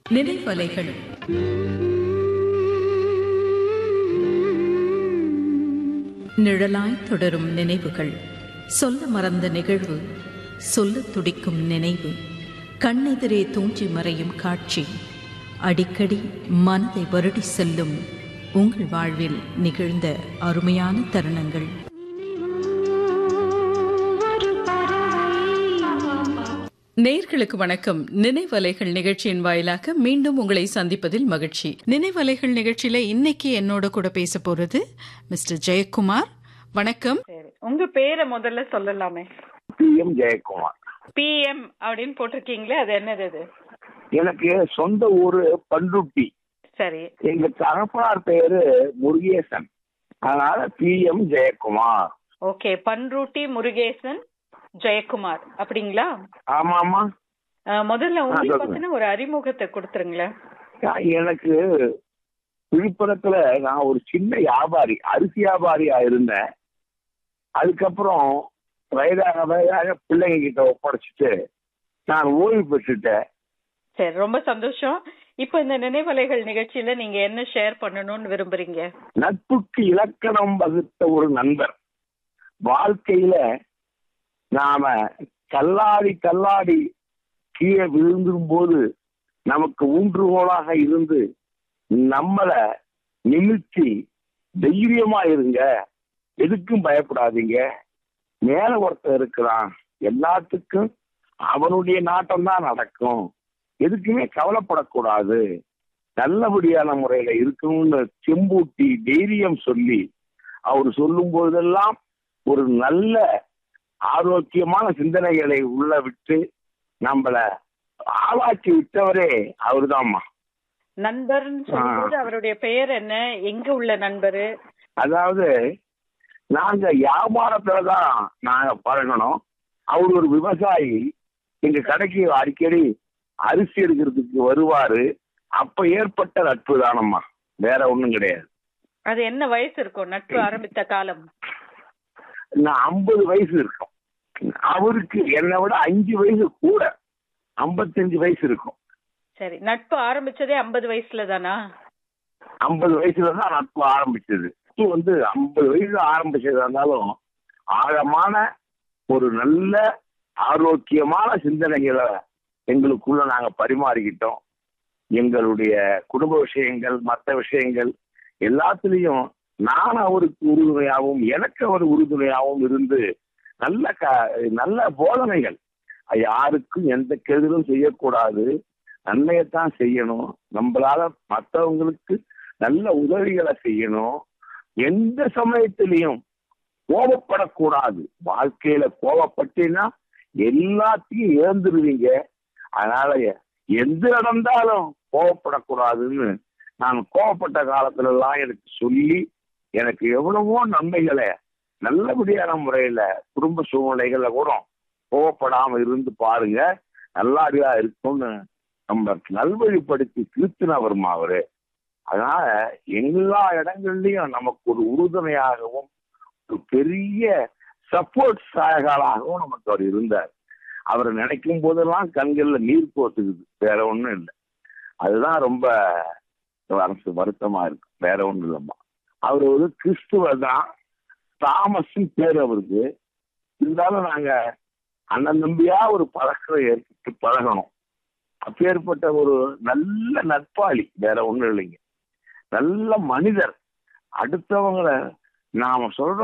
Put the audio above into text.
நினைவலைகள் நிழலாய் தொடரும் நினைவுகள் சொல்ல மறந்த நிகழ்வு சொல்ல துடிக்கும் நினைவு கண்ணெதிரே தூஞ்சி மறையும் காட்சி அடிக்கடி மனதை வருடி செல்லும் உங்கள் வாழ்வில் நிகழ்ந்த அருமையான தருணங்கள் நேர்களுக்கு வணக்கம் நினைவலைகள் நிகழ்ச்சியின் வாயிலாக மீண்டும் உங்களை சந்திப்பதில் மகிழ்ச்சி நினைவலைகள் நிகழ்ச்சியில இன்னைக்கு என்னோட கூட பேச போறது மிஸ்டர் ஜெயக்குமார் வணக்கம் சரி உங்க பேரை முதல்ல சொல்லலாமே பி எம் ஜெயக்குமார் பிஎம் அப்படின்னு போட்டிருக்கீங்களே அது என்னது அது எனக்கு சொந்த ஊரு பண்ருட்டி சரி எங்க தகப்பனார் பேரு முருகேசன் அதனால P M Jayakumar okay Panruti Murugesan Jayakumar அப்படிங்களா ஆமா ஆமா அஹ், முதல்ல உங்களுக்கு சொல்லுங்க. பத்தின ஒரு அறிமுகத்தை கொடுத்துருங்களேன் எனக்கு விழுப்புரத்துல நான் ஒரு சின்ன வியாபாரி அரிசி வியாபாரியா இருந்தேன் அதுக்கப்புறம் வயதாக வயதாக பிள்ளைங்க கிட்ட ஒப்படைச்சிட்டு நான் ஓய்வு பெற்றுட்டேன் சரி ரொம்ப சந்தோஷம் இப்போ இந்த நினைவலைகள் நிகழ்ச்சியில நீங்க என்ன ஷேர் பண்ணணும்னு விரும்புறீங்க நட்புக்கு இலக்கணம் வகுத்த ஒரு நண்பர் வாழ்க்கையில நாம கல்லாடி கல்லாடி கீழே விழுந்தும் போது நமக்கு ஊன்றுகோலாக இருந்து நம்மள நிமித்தி தைரியமா இருங்க எதுக்கும் பயப்படாதீங்க மேல ஒருத்தன் இருக்கிறான் எல்லாத்துக்கும் அவனுடைய நாட்டம் தான் நடக்கும் எதுக்குமே கவலைப்படக்கூடாது நல்லபடியான முறையில இருக்கணும்னு செம்பூட்டி தைரியம் சொல்லி அவர் சொல்லும் போதெல்லாம் ஒரு நல்ல ஆரோக்கியமான சிந்தனைகளை உள்ள விட்டு நம்மள ஆளாக்கி விட்டவரே அவர்தாம்மா நண்பர்னு சொல்லும்போது அவருடைய பெயர் என்ன எங்க உள்ள நண்பரு அதாவது நாங்க வியாபாரத்துலதான் நாங்க பழகணும் அவர் ஒரு விவசாயி எங்க கடைக்கு அடிக்கடி அரிசி எடுக்கிறதுக்கு வருவாரு அப்ப ஏற்பட்ட நட்பு தானம்மா வேற ஒண்ணும் கிடையாது அது என்ன வயசு இருக்கும் நட்பு ஆரம்பித்த காலம் நான் ஐம்பது வயசு இருக்கும் அவருக்கு என்னை விட அஞ்சு வயசு கூட ஐம்பத்தஞ்சு வயசு இருக்கும் சரி நட்பு ஆரம்பிச்சதே ஐம்பது வயசுல தானா ஐம்பது வயசுல தான் நட்பு ஆரம்பிச்சது நட்பு வந்து ஐம்பது வயசுல ஆரம்பிச்சதா இருந்தாலும் ஆழமான ஒரு நல்ல ஆரோக்கியமான சிந்தனைகளை எங்களுக்குள்ள நாங்க பரிமாறிக்கிட்டோம் எங்களுடைய குடும்ப விஷயங்கள் மற்ற விஷயங்கள் எல்லாத்துலயும் நான் அவருக்கு உறுதுணையாகவும் எனக்கு அவர் உறுதுணையாகவும் இருந்து நல்ல க நல்ல போதனைகள் யாருக்கும் எந்த கெடுதலும் செய்யக்கூடாது நன்மையைத்தான் செய்யணும் நம்மளால மற்றவங்களுக்கு நல்ல உதவிகளை செய்யணும் எந்த சமயத்திலையும் கோபப்படக்கூடாது வாழ்க்கையில கோபப்பட்டீங்கன்னா எல்லாத்தையும் இழந்துருவீங்க அதனால எந்த நடந்தாலும் கோபப்படக்கூடாதுன்னு நான் கோபப்பட்ட காலத்துல எல்லாம் எனக்கு சொல்லி எனக்கு எவ்வளவோ நன்மைகளை நல்லபடியான முறையில குடும்ப சூழ்நிலைகள்ல கூட கோவப்படாம இருந்து பாருங்க நல்லாடியா இருக்கும்னு நம்ம நல்வழிப்படுத்தி திருத்தினவருமா அவரு அதனால எல்லா இடங்கள்லயும் நமக்கு ஒரு உறுதுணையாகவும் ஒரு பெரிய சப்போர்ட் சாயகாலாகவும் நமக்கு அவர் இருந்தார் அவரை நினைக்கும் போதெல்லாம் கண்கள்ல நீர் போத்துக்குது வேற ஒண்ணும் இல்லை அதுதான் ரொம்ப அரசு வருத்தமா இருக்கு வேற ஒண்ணும் இல்லைம்மா அவர் ஒரு கிறிஸ்துவர் தான் தாமஸ் பேர் அவருக்கு இருந்தாலும் நாங்க அண்ணன் தம்பியா ஒரு பழக்கம் ஏற்பட்டு பழகணும் அப்பேற்பட்ட ஒரு நல்ல நட்பாளி வேற ஒண்ணும் இல்லைங்க நல்ல மனிதர் அடுத்தவங்களை நாம சொல்ற